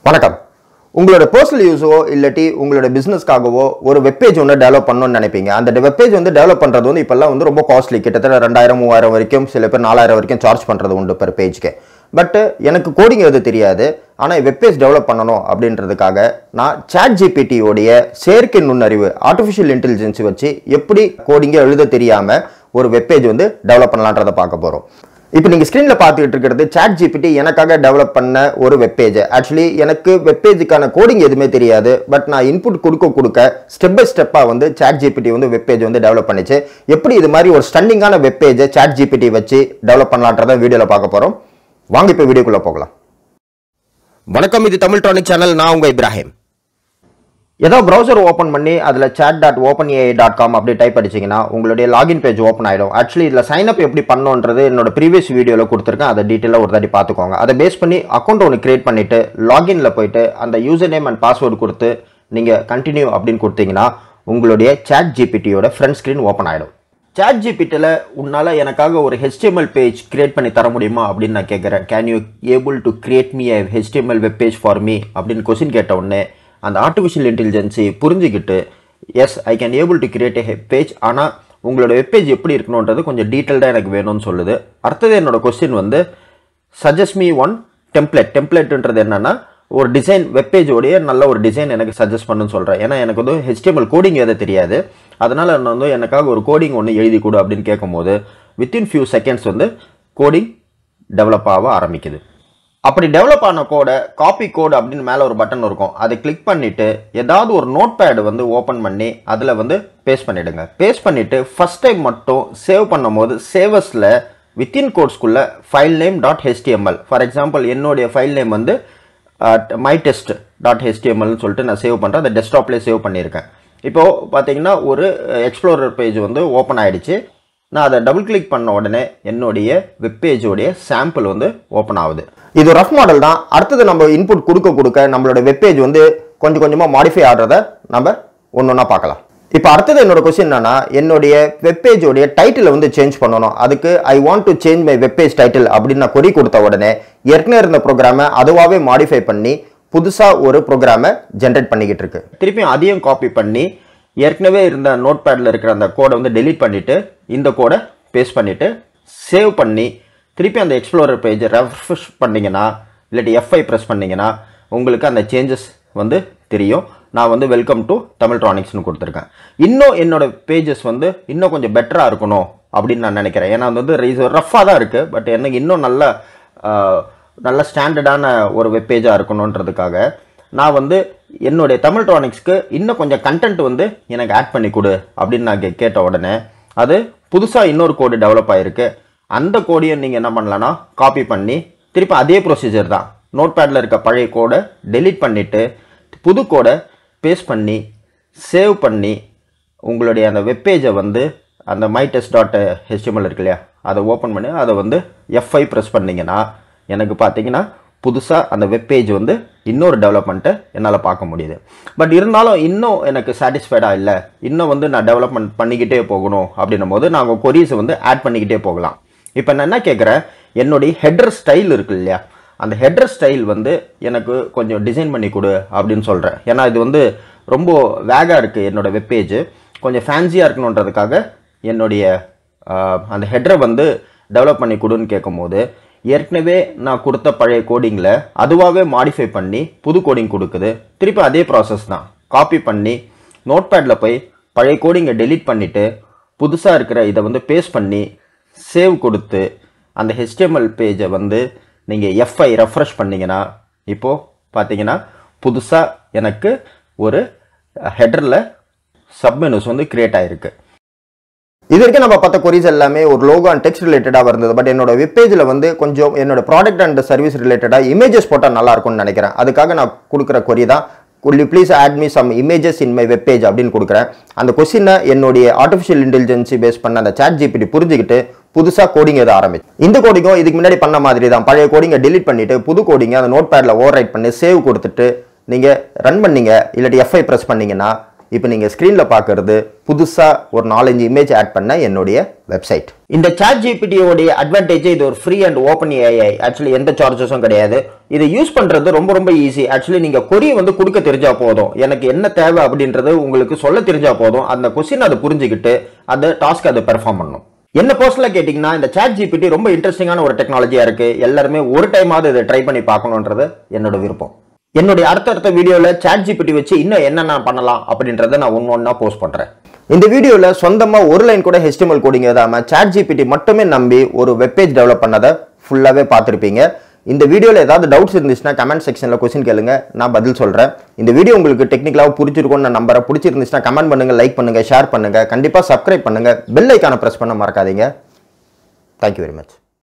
வணக்கம் உங்களோட பர்சனல் யூஸோ இல்லாட்டி உங்களோட பிஸ்னஸ்க்காகவோ ஒரு வெப்பேஜ் ஒன்று டெவலப் பண்ணணும்னு நினைப்பீங்க அந்த வெப்பேஜ் வந்து டெவலப் பண்ணுறது வந்து இப்போல்லாம் வந்து ரொம்ப காஸ்ட்லி கிட்டத்தட்ட ரெண்டாயிரம் மூவாயிரம் வரைக்கும் சில பேர் நாலாயிரம் வரைக்கும் சார்ஜ் பண்ணுறது உண்டு பெர் பேஜ்க்கு பட் எனக்கு கோடிங் எது தெரியாது ஆனால் வெப்பேஜ் டெவலப் பண்ணணும் அப்படின்றதுக்காக நான் சாட் ஜிபிடியோடைய செயற்கை நுண்ணறிவு ஆர்டிஃபிஷியல் இன்டெலிஜென்ஸ் வச்சு எப்படி கோடிங்கை எழுத தெரியாமல் ஒரு வெப்பேஜ் வந்து டெவலப் பண்ணலான்றதை பார்க்க போகிறோம் இப்போ நீங்கள் ஸ்க்ரீனில் பார்த்துக்கிட்டு இருக்கிறது சாட் ஜிபிடி எனக்காக டெவலப் பண்ண ஒரு வெப்பேஜ் ஆக்சுவலி எனக்கு வெப்பேஜுக்கான கோடிங் எதுவுமே தெரியாது பட் நான் இன்புட் கொடுக்க கொடுக்க ஸ்டெப் பை ஸ்டெப்பாக வந்து சாட் ஜிபிடி வந்து வெப்பேஜ் வந்து டெவலப் பண்ணிச்சு எப்படி இது மாதிரி ஒரு ஸ்டன்னிங்கான வெப்பேஜை சாட் ஜிபிடி வச்சு டெவலப் பண்ணலான்றத வீடியோவில் பார்க்க போகிறோம் வாங்க இப்போ வீடியோக்குள்ளே போகலாம் வணக்கம் இது தமிழ் டானிக் சேனல் நான் உங்கள் இப்ராஹிம் ஏதோ ப்ரௌசர் ஓப்பன் பண்ணி அதில் chat dot open AI dot com அப்படி டைப் அடிச்சிங்கன்னா உங்களுடைய லாகின் பேஜ் ஓப்பன் ஆகிடும் ஆக்சுவலி இதில் சைன் அப் எப்படி பண்ணணுன்றது என்னோட ப்ரீவியஸ் வீடியோவில் கொடுத்துருக்கேன் அதை டீட்டெயிலாக ஒரு தாட்டி பார்த்துக்கோங்க அதை பேஸ் பண்ணி அக்கௌண்ட் ஒன்று கிரியேட் பண்ணிவிட்டு லாகின்ல போயிட்டு அந்த யூசர் நேம் அண்ட் பாஸ்வேர்டு கொடுத்து நீங்கள் கண்டினியூ அப்படின்னு கொடுத்தீங்கன்னா உங்களுடைய chat ஜிபிடியோட ஃப்ரண்ட் ஸ்க்ரீன் ஓப்பன் ஆகிடும் சாட் ஜிபிட்டில் உன்னால் எனக்காக ஒரு ஹெச்டிஎம்எல் பேஜ் கிரியேட் பண்ணி தர முடியுமா அப்படின்னு நான் கேட்குறேன் can you able to create me a HTML web page for me அப்படின்னு கொஸ்டின் கேட்ட உடனே அந்த ஆர்டிஃபிஷியல் இன்டெலிஜென்சி புரிஞ்சுக்கிட்டு yes I can able to create a page ஆனால் உங்களோட வெப்பேஜ் எப்படி இருக்கணுன்றது கொஞ்சம் டீட்டெயில்டாக எனக்கு வேணும்னு சொல்லுது அடுத்தது என்னோட கொஸ்டின் வந்து சஜஸ்ட் மீ ஒன் டெம்ப்ளேட் டெம்ப்ளேட்ன்றது என்னன்னா ஒரு டிசைன் வெப்பேஜோடைய நல்ல ஒரு டிசைன் எனக்கு சஜஸ்ட் பண்ணுன்னு சொல்கிறேன் ஏன்னா எனக்கு வந்து ஹெச்டிஎம்எல் கோடிங் எதை தெரியாது அதனால் நான் வந்து எனக்காக ஒரு கோடிங் ஒன்று எழுதி கொடு அப்படின்னு கேட்கும்போது வித்தின் ஃபியூ செகண்ட்ஸ் வந்து கோடிங் டெவலப் ஆக ஆரம்பிக்குது அப்படி டெவலப் ஆன கோடை காப்பி கோடு அப்படின்னு மேலே ஒரு பட்டன் இருக்கும் அதை கிளிக் பண்ணிவிட்டு ஏதாவது ஒரு நோட் பேடு வந்து ஓப்பன் பண்ணி அதில் வந்து பேஸ்ட் பண்ணிவிடுங்க பேஸ்ட் பண்ணிவிட்டு ஃபஸ்ட் டைம் மட்டும் சேவ் பண்ணும்போது சேவஸில் வித்தின் கோட்ஸ்குள்ளே file name dot HTML for example என்னுடைய ஃபைல் நேம் வந்து மை டெஸ்ட் டாட் ஹெச்டிஎம்எல்னு சொல்லிட்டு நான் சேவ் பண்ணுறேன் அதை டெஸ்க்டாப்லேயே சேவ் பண்ணியிருக்கேன் இப்போது பார்த்தீங்கன்னா ஒரு எக்ஸ்ப்ளோரர் பேஜ் வந்து ஓப்பன் ஆயிடுச்சு நான் அதை டபுள் கிளிக் பண்ண உடனே என்னுடைய வெப்பேஜோடைய சாம்பிள் வந்து ஓப்பன் ஆகுது இது ரஃப் மாடல் தான் அடுத்தது நம்ம இன்புட் கொடுக்க கொடுக்க நம்மளோட வெப்பேஜ் வந்து கொஞ்சம் கொஞ்சமாக மாடிஃபை ஆகிறத நம்ம ஒன்று ஒன்றா பார்க்கலாம் இப்போ அடுத்தது என்னோட கொஸ்டின் என்னன்னா என்னுடைய வெப்பேஜோடைய டைட்டிலை வந்து சேஞ்ச் பண்ணணும் அதுக்கு I want to change my webpage title அப்படின்னு நான் கொரி கொடுத்த உடனே ஏற்கனவே இருந்த ப்ரோக்ராமை அதுவாகவே மாடிஃபை பண்ணி புதுசாக ஒரு ப்ரோக்ராமை ஜென்ரேட் பண்ணிக்கிட்டு இருக்கு திருப்பியும் அதையும் காப்பி பண்ணி ஏற்கனவே இருந்த நோட் பேடில் இருக்கிற அந்த கோடை வந்து டெலீட் பண்ணிவிட்டு இந்த கோடை பேஸ்ட் பண்ணிவிட்டு சேவ் பண்ணி திருப்பி அந்த எக்ஸ்ப்ளோரர் பேஜை ரெஃப்ரெஷ் பண்ணிங்கன்னா இல்லாட்டி எஃப்ஐ ப்ரெஸ் பண்ணிங்கன்னா உங்களுக்கு அந்த சேஞ்சஸ் வந்து தெரியும் நான் வந்து வெல்கம் டு தமிழ் ட்ரானிக்ஸ்னு கொடுத்துருக்கேன் இன்னும் என்னோட பேஜஸ் வந்து இன்னும் கொஞ்சம் பெட்டராக இருக்கணும் அப்படின்னு நான் நினைக்கிறேன் ஏன்னா அது வந்து ரஃப்பாக தான் இருக்குது பட் எனக்கு இன்னும் நல்ல ஆஹ், நல்ல ஸ்டாண்டர்டான ஒரு வெப்பேஜாக இருக்கணுன்றதுக்காக நான் வந்து என்னுடைய தமிழ் ட்ரானிக்ஸ்க்கு இன்னும் கொஞ்சம் கண்டென்ட் வந்து எனக்கு ஆட் பண்ணி கொடு அப்படின்னு நான் கே- கேட்ட உடனே அது புதுசாக இன்னொரு கோடு டெவலப் ஆகிருக்கு அந்த கோடையும் நீங்கள் என்ன பண்ணலான்னா காப்பி பண்ணி திருப்பி அதே ப்ரொசீஜர் தான் நோட் பேடில் இருக்க பழைய கோடை டெலீட் பண்ணிவிட்டு புது கோடை பேஸ்ட் பண்ணி சேவ் பண்ணி உங்களுடைய அந்த வெப்பேஜை வந்து அந்த மை டெஸ்ட் டாட் ஹெச்டிஎம்எல் இருக்கு இல்லையா அதை ஓப்பன் பண்ணி அதை வந்து எஃப்ஐ ப்ரெஸ் பண்ணிங்கன்னா எனக்கு பார்த்தீங்கன்னா புதுசாக அந்த வெப்பேஜ் வந்து இன்னொரு டெவலப்மெண்ட்டை என்னால் பார்க்க முடியுது பட் இருந்தாலும் இன்னும் எனக்கு சாட்டிஸ்ஃபைடாக இல்லை இன்னும் வந்து நான் டெவலப்மெண்ட் பண்ணிக்கிட்டே போகணும் அப்படின்னும் போது நாங்கள் கொரீஸை வந்து ஆட் பண்ணிக்கிட்டே போகலாம் இப்போ நான் என்ன கேட்குறேன் என்னுடைய ஹெட்ரு ஸ்டைல் இருக்கு இல்லையா அந்த ஹெட்ரு ஸ்டைல் வந்து எனக்கு கொஞ்சம் டிசைன் பண்ணி கொடு அப்படின்னு சொல்கிறேன் ஏன்னா இது வந்து ரொம்ப வேகாக இருக்குது என்னோட வெப்பேஜ் கொஞ்சம் ஃபேன்சியாக இருக்கணுன்றதுக்காக என்னுடைய ஆஹ், அந்த ஹெட்ரை வந்து டெவலப் பண்ணி கொடுன்னு கேட்கும்போது ஏற்கனவே நான் கொடுத்த பழைய கோடிங்கில் அதுவாகவே மாடிஃபை பண்ணி புது கோடிங் கொடுக்குது திருப்பி அதே ப்ராசஸ் தான் காப்பி பண்ணி நோட் பேடில் போய் பழைய கோடிங்கை டெலீட் பண்ணிவிட்டு புதுசாக இருக்கிற இதை வந்து பேஸ்ட் பண்ணி சேவ் கொடுத்து அந்த ஹெச்டிஎம்எல் பேஜை வந்து நீங்கள் எஃப்ஐ ரெஃப்ரெஷ் பண்ணீங்கன்னா இப்போது பார்த்தீங்கன்னா புதுசாக எனக்கு ஒரு ஹெடரில் சப்மெனுஸ் வந்து கிரியேட் ஆகிருக்கு இது வரைக்கும் நம்ம பார்த்த கொரிஸ் எல்லாமே ஒரு லோகோ அண்ட் டெக்ஸ்ட் ரிலேட்டடாக இருந்தது பட் என்னோட வெப்பேஜில் வந்து கொஞ்சம் என்னோட ப்ராடக்ட் அண்ட் சர்வீஸ் ரிலேட்டடாக இமேஜஸ் போட்டால் நல்லா இருக்கும்னு நினைக்கிறேன் அதுக்காக நான் கொடுக்குற கொரி தான் could you please add me some images in my webpage அப்படின்னு கொடுக்குறேன் அந்த கொஸ்டினை என்னுடைய ஆர்டிஃபிஷியல் இன்டெலிஜென்சி பேஸ் பண்ண அந்த சாட் ஜிபிடி புரிஞ்சுக்கிட்டு புதுசாக கோடிங் எது ஆரம்பிச்சு இந்த கோடிங்கும் இதுக்கு முன்னாடி பண்ண மாதிரி தான் பழைய கோடிங்கை delete பண்ணிட்டு புது கோடிங்கை அந்த நோட் பேடில் ஓவர் ரைட் பண்ணி சேவ் கொடுத்துட்டு நீங்கள் ரன் பண்ணீங்க இல்லாட்டி எஃப்ஐ ப்ரெஸ் பண்ணீங்கன்னா இப்போ நீங்கள் ஸ்க்ரீனில் பார்க்கறது புதுசாக ஒரு நாலஞ்சு இமேஜ் ஆட் பண்ண என்னுடைய வெப்சைட் இந்த சாட் ஜிபிடியோடைய அட்வான்டேஜ் இது ஒரு free and open AI actually எந்த சார்ஜஸும் கிடையாது இதை யூஸ் பண்ணுறது ரொம்ப ரொம்ப ஈஸி ஆக்சுவலி நீங்கள் கொரியை வந்து கொடுக்க தெரிஞ்சா போதும் எனக்கு என்ன தேவை அப்படின்றது உங்களுக்கு சொல்ல தெரிஞ்சா போதும் அந்த கொஸ்டின் அதை புரிஞ்சுக்கிட்டு அந்த டாஸ்க் அதை பெர்ஃபார்ம் பண்ணும் என்ன பர்சனலாக கேட்டிங்கன்னா இந்த சாட் ஜிபிடி ரொம்ப இன்ட்ரெஸ்டிங்கான ஒரு டெக்னாலஜியாக இருக்குது எல்லாருமே ஒரு டைமாவது இதை ட்ரை பண்ணி பார்க்கணுன்றது என்னோட விருப்பம் என்னுடைய அடுத்தடுத்த வீடியோவில் சாட் ஜிபிடி வச்சு இன்னும் என்னென்ன பண்ணலாம் அப்படின்றத நான் ஒன்று ஒன்றா போஸ்ட் பண்ணுறேன் இந்த வீடியோவில் சொந்தமாக ஒரு லைன் கூட ஹெச்டிஎம்எல் கோடிங் எழுதாமல் சாட் ஜிபிடி மட்டுமே நம்பி ஒரு வெப்பேஜ் டெவலப் பண்ணதை ஃபுல்லாகவே பார்த்துருப்பீங்க இந்த வீடியோவில் ஏதாவது டவுட்ஸ் இருந்துச்சுன்னா கமெண்ட் செக்ஷனில் கொஸ்டின் கேளுங்க நான் பதில் சொல்கிறேன் இந்த வீடியோ உங்களுக்கு டெக்னிக்கலாக பிடிச்சிருக்கும்னு நான் நம்பரை பிடிச்சிருந்துச்சுன்னா கமெண்ட் பண்ணுங்கள் லைக் பண்ணுங்கள் ஷேர் பண்ணுங்கள் கண்டிப்பாக சப்ஸ்கிரைப் பண்ணுங்கள் பெல் ஐக்கானை ப்ரெஸ் பண்ண மறக்காதீங்க தேங்க்யூ வெரி மச்